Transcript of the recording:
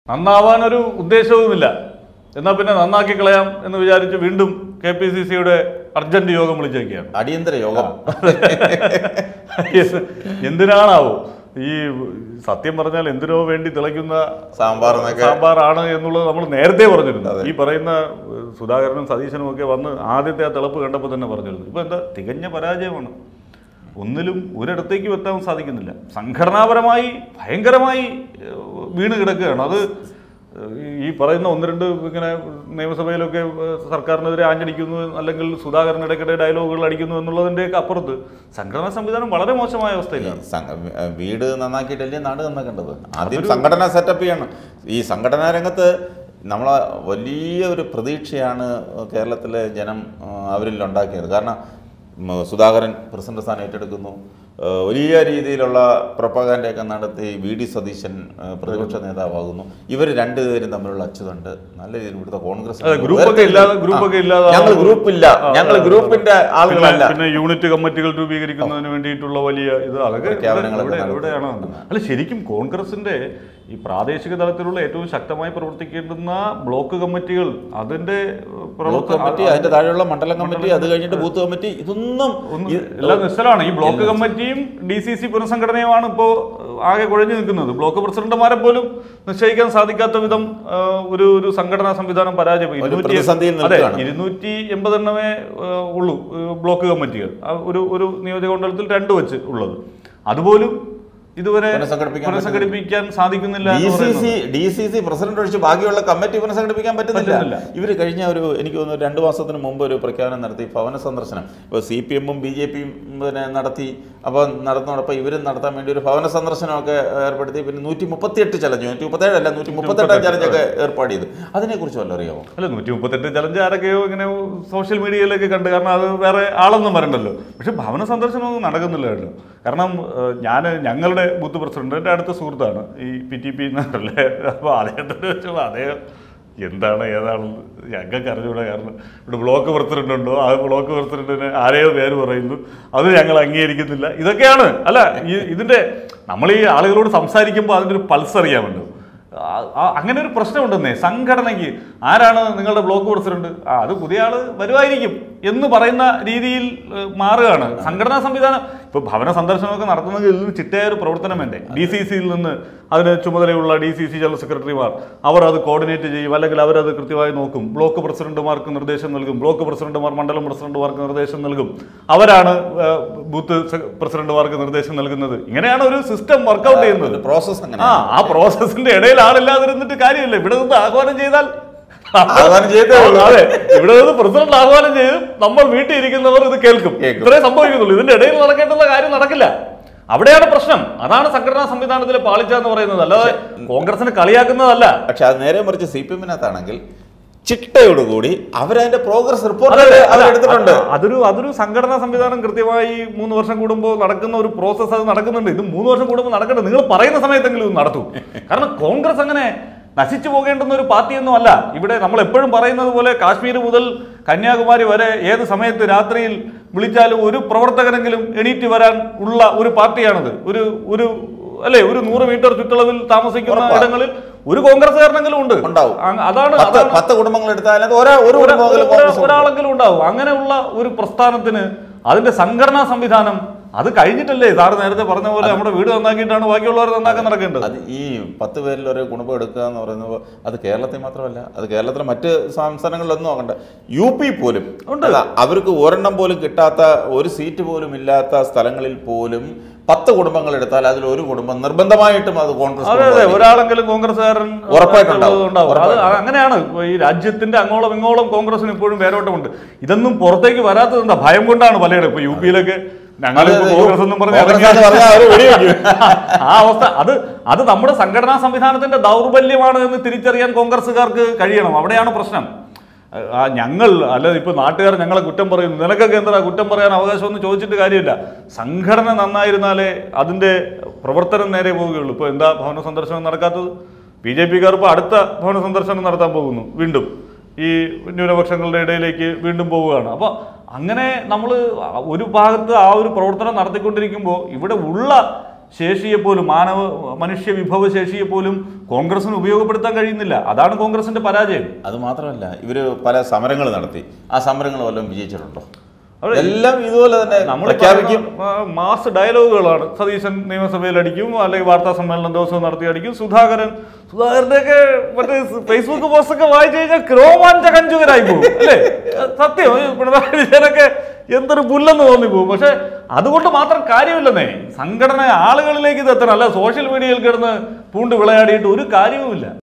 നന്നാവാൻ ഒരു ഉദ്ദേശവുമില്ല എന്നാൽ പിന്നെ നന്നാക്കി കളയാം എന്ന് വിചാരിച്ച് വീണ്ടും കെ പി സി സിയുടെ അർജന്റ് യോഗം വിളിച്ചേക്കുകയാണ് അടിയന്തര യോഗം എന്തിനാണാവോ ഈ സത്യം പറഞ്ഞാൽ എന്തിനോ വേണ്ടി തിളയ്ക്കുന്ന സാമ്പാർ എന്നൊക്കെ സാമ്പാറാണ് എന്നുള്ളത് നമ്മൾ നേരത്തെ പറഞ്ഞിരുന്നു ഈ പറയുന്ന ഏഹ്, സുധാകരനും സതീശനും ഒക്കെ വന്ന് ആദ്യത്തെ ആ തിളപ്പ് കണ്ടപ്പോൾ തന്നെ പറഞ്ഞിരുന്നു ഇപ്പൊ എന്താ തികഞ്ഞ പരാജയമാണ് ഒന്നിലും ഒരിടത്തേക്കും എത്താൻ സാധിക്കുന്നില്ല സംഘടനാപരമായി ഭയങ്കരമായി ഏഹ്, വീണ് കിടക്കുകയാണ് അത് ഏഹ്, ഈ പറയുന്ന ഒന്ന് രണ്ട് ഇങ്ങനെ നിയമസഭയിലൊക്കെ ഏഹ്, സർക്കാരിനെതിരെ ആഞ്ഞടിക്കുന്നു അല്ലെങ്കിൽ സുധാകരൻ ഇടയ്ക്കിടെ ഡയലോഗുകൾ അടിക്കുന്നു എന്നുള്ളതിൻ്റെയൊക്കെ അപ്പുറത്ത് സംഘടനാ സംവിധാനം വളരെ മോശമായ അവസ്ഥയിലാണ് സംഘ- വീട് നന്നാക്കിയിട്ടല്ലേ നാട് നന്നാക്കേണ്ടത് ആദ്യം സംഘടന സെറ്റപ്പ് ചെയ്യണം ഈ സംഘടനാ രംഗത്ത് നമ്മളെ വലിയ ഒരു പ്രതീക്ഷയാണ് കേരളത്തിലെ ജനം ആ, അവരിൽ ഉണ്ടാക്കിയത് കാരണം ഉം, സുധാകരൻ പ്രസിഡന്റ് സ്ഥാനം ഏറ്റെടുക്കുന്നു ആ, വലിയ രീതിയിലുള്ള പ്രൊപ്പഗാൻഡയൊക്കെ നടത്തി വി ഡി സതീശൻ ആ, പ്രതിപക്ഷ നേതാവാകുന്നു ഇവർ രണ്ടുപേരും തമ്മിലുള്ള അച്യുതണ്ട് നല്ല രീതിയിൽ ഇവിടുത്തെ കോൺഗ്രസ് അതെ, ഗ്രൂപ്പൊക്കെ ഇല്ലാതെ- ഗ്രൂപ്പൊക്കെ ഇല്ലാതെ ഞങ്ങൾ ഗ്രൂപ്പില്ല ഞങ്ങൾ ഗ്രൂപ്പിന്റെ ആളുകളല്ല പിന്നെ യൂണിറ്റ് കമ്മിറ്റികൾ രൂപീകരിക്കുന്നതിന് വേണ്ടിയിട്ടുള്ള വലിയ ഇത് അതൊക്കെ പ്രഖ്യാപനങ്ങളൊക്കെ ഇവിടെ- നടത്തി. എവിടെയാണ് അല്ല ശരിക്കും കോൺഗ്രസിന്റെ ഈ പ്രാദേശിക തലത്തിലുള്ള ഏറ്റവും ശക്തമായി പ്രവർത്തിക്കേണ്ടുന്ന ബ്ലോക്ക് കമ്മിറ്റികൾ അതിന്റെ ഏഹ്, ബ്ലോക്ക് പ്രവർത്തന കമ്മിറ്റി അതിന്റെ താഴെയുള്ള മണ്ഡലം കമ്മിറ്റി അത് കഴിഞ്ഞിട്ട് ബൂത്ത് കമ്മിറ്റി ഇതൊന്നും ഒന്ന് ഈ- എല്ലാം നിശ്ചലമാണ് ഈ ബ്ലോക്ക് കമ്മിറ്റിയും ഡി സി സി പുനഃസംഘടനയുമാണ് ഇപ്പോൾ ആകെ കുഴഞ്ഞു നിൽക്കുന്നത് ബ്ലോക്ക് പ്രസിഡന്റുമാരെ പോലും നിശ്ചയിക്കാൻ സാധിക്കാത്ത വിധം ആ, ഒരു ഒരു സംഘടനാ സംവിധാനം പരാജയപ്പെട്ടു ഒരു ഇരുന്നൂറ്റി പ്രതിസന്ധിയിൽ അതെ നിൽക്കുകയാണ്. ഇരുന്നൂറ്റി എൺപതെണ്ണമേ ആ, ഉള്ളൂ ഏ, ബ്ലോക്ക് കമ്മിറ്റികൾ ആ, ഒരു ഒരു നിയോജകമണ്ഡലത്തിൽ രണ്ട് വെച്ച് ഉള്ളത് അതുപോലും ഇതുവരെ പുനഃസംഘടിപ്പിക്കാൻ പുനഃസംഘടിപ്പിക്കാൻ സാധിക്കുന്നില്ല ഡി എന്ന് സി പറയുന്നത്. C D C C president ഒഴിച്ച് ബാക്കിയുള്ള കമ്മിറ്റി പുനഃസംഘടിപ്പിക്കാൻ പറ്റുന്നില്ല പറ്റുന്നില്ല. ഇവർ കഴിഞ്ഞ ഒരു എനിക്ക് തോന്നുന്നു രണ്ട് മാസത്തിന് മുമ്പ് ഒരു പ്രഖ്യാപനം നടത്തി ഭവന സന്ദർശനം ഇപ്പോൾ സി പി എമ്മും ബി ജെ പിയും പിന്നെ നടത്തി അപ്പോൾ നടത്തുന്നതോടൊപ്പം ഇവരും നടത്താൻ വേണ്ടി ഒരു ഭവന സന്ദർശനമൊക്കെ ഏർപ്പെടുത്തി പിന്നെ നൂറ്റി മുപ്പത്തിയെട്ട് ചലഞ്ച് നൂറ്റി മുപ്പത്തേഴ് അല്ല നൂറ്റി മുപ്പത്തെട്ടാം ചലഞ്ചൊക്കെ ഏർപ്പാട് ചെയ്തു അതിനെക്കുറിച്ച് വല്ലതും അറിയാമോ അല്ല നൂറ്റി മുപ്പത്തെട്ട് ചലഞ്ച് ആരൊക്കെയോ ഇങ്ങനെ സോഷ്യൽ മീഡിയയിലൊക്കെ കണ്ട് കാരണം അത് വേറെ ആളൊന്നും വരണ്ടല്ലോ പക്ഷെ ഭവന സന്ദർശനമൊന്നും നടക്കുന്നില്ല കേട്ടോ കാരണം ഞാൻ ഞങ്ങളുടെ ബൂത്ത് പ്രസിഡന്റ് എൻ്റെ അടുത്ത സുഹൃത്താണ് ഈ പി ടി പി എന്നല്ലേ അപ്പോൾ അദ്ദേഹത്തോട് വെച്ചപ്പോൾ അദ്ദേഹം എന്താണ് ഏതാണ് ഞങ്ങൾക്ക് അറിഞ്ഞൂടാ കാരണം ഇവിടെ ബ്ലോക്ക് പ്രസിഡന്റ് ഉണ്ടോ ആ ബ്ലോക്ക് പ്രസിഡന്റിന് ആരെയോ പേര് പറയുന്നു അത് ഞങ്ങൾ അംഗീകരിക്കുന്നില്ല ഇതൊക്കെയാണ് അല്ല ഈ ഇതിന്റെ നമ്മൾ ഈ ആളുകളോട് സംസാരിക്കുമ്പോൾ അതിൻ്റെ ഒരു പൾസ് അറിയാമല്ലോ ആ- ആ- അങ്ങനെ ഒരു പ്രശ്നമുണ്ടെന്നേ സംഘടനയ്ക്ക് ആരാണ് നിങ്ങളുടെ ബ്ലോക്ക് പ്രസിഡന്റ് ആ അത് പുതിയ ആള് വരുമായിരിക്കും എന്ന് പറയുന്ന രീതിയിൽ ഏഹ്, മാറുകയാണ് സംഘടനാ സംവിധാനം ഇപ്പൊ ഭവന സന്ദർശനമൊക്കെ നടത്തുന്നെങ്കിൽ ഇതിന് ചിട്ടയായ ഒരു പ്രവർത്തനം വേണ്ടേ ഡി സി സിയിൽ നിന്ന് അതിന് ചുമതലയുള്ള ഡി സി സി ജനറൽ സെക്രട്ടറിമാർ അവർ അത് കോർഡിനേറ്റ് ചെയ്യും അല്ലെങ്കിൽ അവരത് കൃത്യമായി നോക്കും ബ്ലോക്ക് പ്രസിഡന്റുമാർക്ക് നിർദ്ദേശം നൽകും ബ്ലോക്ക് പ്രസിഡന്റുമാർ മണ്ഡലം പ്രസിഡന്റുമാർക്ക് നിർദ്ദേശം നൽകും അവരാണ് ഏഹ്, ബൂത്ത് സെ- പ്രസിഡന്റുമാർക്ക് നിർദ്ദേശം നൽകുന്നത് ഇങ്ങനെയാണ് ഒരു സിസ്റ്റം വർക്കൗട്ട് ചെയ്യുന്നത് പ്രോസസ് അങ്ങനെ ആ ആ പ്രോസസ്സിന്റെ ഇടയിൽ ആളില്ലാതിരുന്നിട്ട് കാര്യമില്ല ഇവിടെ നിന്ന് ആഹ്വാനം ചെയ്താൽ ആഹ്വാനം ചെയ്തേ ഉള്ളൂ. അതെ ഇവിടെ നിന്ന് പ്രസിഡന്റ് ആഹ്വാനം ചെയ്ത് നമ്മൾ വീട്ടിൽ ഇരിക്കുന്നവർ ഇത് കേൾക്കും കേൾക്കും. ഇത്രേ സംഭവിക്കുന്നുള്ളൂ ഇതിന്റെ ഇടയിൽ നടക്കേണ്ടുന്ന കാര്യം നടക്കില്ല അവിടെയാണ് പ്രശ്നം അതാണ് സംഘടനാ സംവിധാനത്തിലെ പാളിച്ച എന്ന് പറയുന്നത് അല്ലാതെ കോൺഗ്രസിനെ കളിയാക്കുന്നതല്ല പക്ഷെ അത് നേരെ മറിച്ച് സി പി എമ്മിനകത്താണെങ്കിൽ ചിട്ടയോടുകൂടി അവരതിന്റെ പ്രോഗ്രസ് റിപ്പോർട്ട് അതെ, അതെ, അവർ അതെ. എടുത്തിട്ടുണ്ട് അ- അതൊരു അതൊരു സംഘടനാ സംവിധാനം കൃത്യമായി മൂന്ന് വർഷം കൂടുമ്പോൾ നടക്കുന്ന ഒരു പ്രോസസ്സ് അത് നടക്കുന്നുണ്ട് ഇത് മൂന്ന് വർഷം കൂടുമ്പോൾ നടക്കട്ടെ നിങ്ങൾ പറയുന്ന സമയത്തെങ്കിലും ഇത് നടത്തൂ കാരണം കോൺഗ്രസ് അങ്ങനെ നശിച്ചു പോകേണ്ടുന്ന ഒരു പാർട്ടിയൊന്നും അല്ല ഇവിടെ നമ്മൾ എപ്പോഴും പറയുന്നത് പോലെ കാശ്മീർ മുതൽ കന്യാകുമാരി വരെ ഏത് സമയത്ത് രാത്രിയിൽ വിളിച്ചാലും ഒരു പ്രവർത്തകനെങ്കിലും എണീറ്റ് വരാൻ ഉള്ള ഒരു പാർട്ടിയാണത് ഒരു ഒരു അല്ലെ ഒരു നൂറ് മീറ്റർ ചുറ്റളവിൽ താമസിക്കുന്ന ഉറപ്പാ. ഇടങ്ങളിൽ ഒരു കോൺഗ്രസ്സുകാരനെങ്കിലും ഉണ്ട് ഉണ്ടാവും. അ- അതാണ് പത്ത് അതാണ് പത്ത് കുടുംബങ്ങൾ എടുത്താൽ അത് ഒരാ ഒരു ഒരാ- കുടുംബമെങ്കിലും ഒരാ- കോൺഗ്രസ് ഉണ്ട്. ഒരാളെങ്കിലും ഉണ്ടാവും അങ്ങനെയുള്ള ഒരു പ്രസ്ഥാനത്തിന് അതിന്റെ സംഘടനാ സംവിധാനം അത് കഴിഞ്ഞിട്ടല്ലേ സാറ് നേരത്തെ പറഞ്ഞ പോലെ നമ്മുടെ വീട് നന്നാക്കിയിട്ടാണ് ബാക്കിയുള്ളവർ നന്നാക്കാൻ നടക്കേണ്ടത് അത് ഈ പത്ത് പേരിൽ ഒരു കുടുംബം എടുക്കുക എന്ന് പറയുന്നത് അത് കേരളത്തിൽ മാത്രമല്ല അത് കേരളത്തിലെ മറ്റ് സംസ്ഥാനങ്ങളിലൊന്നും നോക്കണ്ട യു പി പോലും അതാ, അവർക്ക് ഒരെണ്ണം പോലും കിട്ടാത്ത ഒരു സീറ്റ് പോലും ഇല്ലാത്ത സ്ഥലങ്ങളിൽ പോലും പത്ത് കുടുംബങ്ങൾ എടുത്താൽ അതിൽ ഒരു കുടുംബം നിർബന്ധമായിട്ടും അത് കോൺഗ്രസ് അതെ അതെ കുടുംബമായിരിക്കും. ഒരാളെങ്കിലും കോൺഗ്രസ്സുകാരൻ ഉറപ്പായിട്ടുണ്ടാവും. ഉണ്ടാവും അത് ഉറപ്പായിട്ടും. അങ്ങനെയാണ് ഇപ്പൊ ഈ രാജ്യത്തിന്റെ അങ്ങോളം ഇങ്ങോളം കോൺഗ്രസിന് ഇപ്പോഴും വേരോട്ടമുണ്ട് ഇതൊന്നും പുറത്തേക്ക് വരാത്തത് എന്താ ഭയം കൊണ്ടാണ് പലയിടും ഇപ്പൊ യു പിയിലൊക്കെ ഞങ്ങൾ അതെ, അതെ, കോൺഗ്രസ് എന്നും പറഞ്ഞ് കോൺഗ്രസ് ഇറങ്ങിയാൽ എന്ന് പറഞ്ഞാൽ അവര് വെടിവെക്കും. ആ അവസ്ഥ അത് അത് നമ്മുടെ സംഘടനാ സംവിധാനത്തിന്റെ ദൗർബല്യമാണ് എന്ന് തിരിച്ചറിയാൻ കോൺഗ്രസ്സുകാർക്ക് കഴിയണം അവിടെയാണ് പ്രശ്നം ആ ഞങ്ങൾ അല്ല ഇപ്പൊ നാട്ടുകാർ ഞങ്ങളെ കുറ്റം പറയുന്നു നിനക്കൊക്കെ എന്താ കുറ്റം പറയാൻ അവകാശമൊന്നും ചോദിച്ചിട്ട് കാര്യമില്ല സംഘടന നന്നായിരുന്നാലേ അതിന്റെ പ്രവർത്തനം നേരെ പോവുകയുള്ളൂ ഇപ്പൊ എന്താ ഭവന സന്ദർശനം നടക്കാത്തത് ബി ജെ പിക്കാർ ഇപ്പോൾ അടുത്ത ഭവന സന്ദർശനം നടത്താൻ പോകുന്നു വീണ്ടും ഈ ന്യൂനപക്ഷങ്ങളുടെ ഇടയിലേക്ക് വീണ്ടും പോവുകയാണ് അപ്പോൾ അങ്ങനെ നമ്മൾ ഒരു ഭാഗത്ത് ആ ഒരു പ്രവർത്തനം നടത്തിക്കൊണ്ടിരിക്കുമ്പോൾ ഇവിടെ ഉള്ള ശേഷിയെ പോലും മാനവ മനുഷ്യ വിഭവ ശേഷിയെ പോലും കോൺഗ്രസിന് ഉപയോഗപ്പെടുത്താൻ കഴിയുന്നില്ല അതാണ് കോൺഗ്രസിന്റെ പരാജയം അത് മാത്രമല്ല ഇവര് പല സമരങ്ങൾ നടത്തി ആ സമരങ്ങൾ വല്ലതും വിജയിച്ചിട്ടുണ്ടോ അവിടെ എല്ലാം ഇതുപോലെ തന്നെ നമ്മൾ പ്രഖ്യാപിക്കും മാസ് ഡയലോഗുകളാണ് സതീശൻ നിയമസഭയിൽ അടിക്കും അല്ലെങ്കിൽ വാർത്താ സമ്മേളനം ദിവസം നടത്തി അടിക്കും സുധാകരൻ സുധാകരന്റെ മറ്റേ ഫേസ്ബുക്ക് പോസ്റ്റ് ഒക്കെ വായിച്ചു കഴിഞ്ഞാൽ രോമാഞ്ച കഞ്ചുകരായി പോകും അല്ലേ സത്യം ഈ പിണറായി വിജയനൊക്കെ എന്തൊരു പുല്ലെന്ന് തോന്നിപ്പോകും പക്ഷെ അതുകൊണ്ട് മാത്രം കാര്യമില്ലെന്നേ സംഘടന ആളുകളിലേക്ക് ഇത് എത്തണം അല്ല സോഷ്യൽ മീഡിയയിൽ കിടന്ന് പൂണ്ട് വിളയാടിയിട്ട് ഒരു കാര്യവുമില്ല